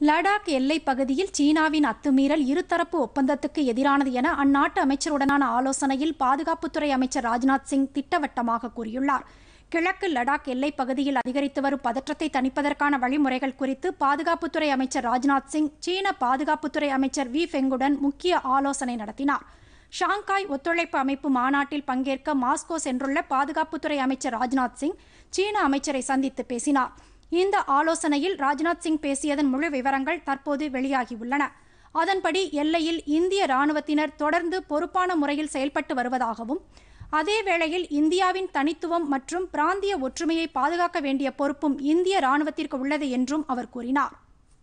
லடாக் எல்லைப் பகுதியில் சீனாவின் அத்துமீறல் இருதரப்பு ஒப்பந்தத்துக்கு எதிரானது என அந்நாட்டு அமைச்சருடனான ஆலோசனையில் பாதுகாப்புத்துறை அமைச்சர் ராஜ்நாத் சிங் திட்டவட்டமாக கூறியுள்ளார் கிழக்கு லடாக் எல்லைப் பகுதியில் அதிகரித்து வரும் பதற்றத்தை தணிப்பதற்கான வழிமுறைகள் குறித்து பாதுகாப்புத்துறை அமைச்சர் ராஜ்நாத் சிங் சீன பாதுகாப்புத்துறை அமைச்சர் வி ஃபெங்குடன் முக்கிய ஆலோசனை நடத்தினார் ஷாங்காய் ஒத்துழைப்பு அமைப்பு மாநாட்டில் பங்கேற்க மாஸ்கோ சென்றுள்ள பாதுகாப்புத்துறை அமைச்சர் ராஜ்நாத் சிங் சீன அமைச்சரை சந்தித்து பேசினார் இந்த ஆலோசனையில் ராஜ்நாத் சிங் பேசியதன் முழு விவரங்கள் தற்போது வெளியாகியுள்ளன அதன்படி எல்லையில் இந்திய ராணுவத்தினர் தொடர்ந்து பொறுப்பான முறையில் செயல்பட்டு வருவதாகவும் அதே வேளையில் இந்தியாவின் தனித்துவம் மற்றும் பிராந்திய ஒற்றுமையை பாதுகாக்க வேண்டிய பொறுப்பும் இந்திய ராணுவத்திற்கு உள்ளது என்றும் அவர் கூறினார்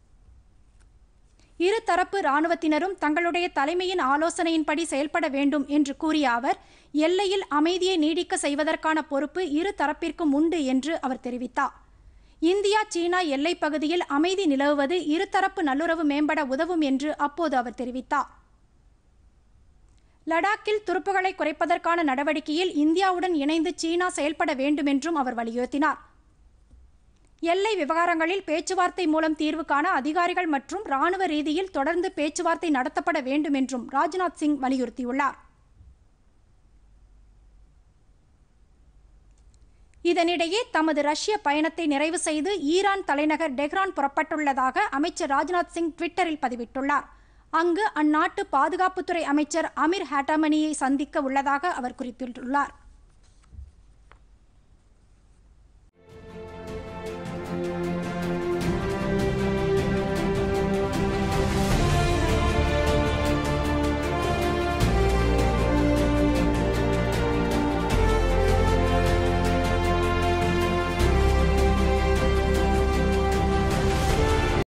இரு தரப்பு ராணுவத்தினரும் தங்களுடைய தலைமையின் ஆலோசனையின்படி செயல்பட வேண்டும் என்று கூறிய அவர் எல்லையில் அமைதியை நீடிக்க செய்வதற்கான பொறுப்பு இரு தரப்பிற்கும் உண்டு என்று அவர் தெரிவித்தார் இந்தியா சீனா எல்லைப் பகுதியில் அமைதி நிலவுவது இருதரப்பு நல்லுறவு மேம்பட உதவும் என்று அப்போது அவர் தெரிவித்தார் லடாக்கில் துருப்புகளை குறைப்பதற்கான நடவடிக்கையில் இந்தியாவுடன் இணைந்து சீனா செயல்பட வேண்டும் என்றும் அவர் வலியுறுத்தினார் எல்லை விவகாரங்களில் பேச்சுவார்த்தை மூலம் தீர்வு காண அதிகாரிகள் மற்றும் ராணுவ ரீதியில் தொடர்ந்து பேச்சுவார்த்தை நடத்தப்பட வேண்டும் என்றும் ராஜ்நாத் சிங் வலியுறுத்தியுள்ளார் இதனிடையே தமது ரஷ்ய பயணத்தை நிறைவு செய்து ஈரான் தலைநகர் டெஹ்ரான் புறப்பட்டுள்ளதாக அமைச்சர் ராஜ்நாத் சிங் ட்விட்டரில் பதிவிட்டுள்ளார் அங்கு அந்நாட்டு பாதுகாப்புத்துறை அமைச்சர் அமீர் ஹேட்டமனியை சந்திக்க உள்ளதாக அவர் குறிப்பிட்டுள்ளார்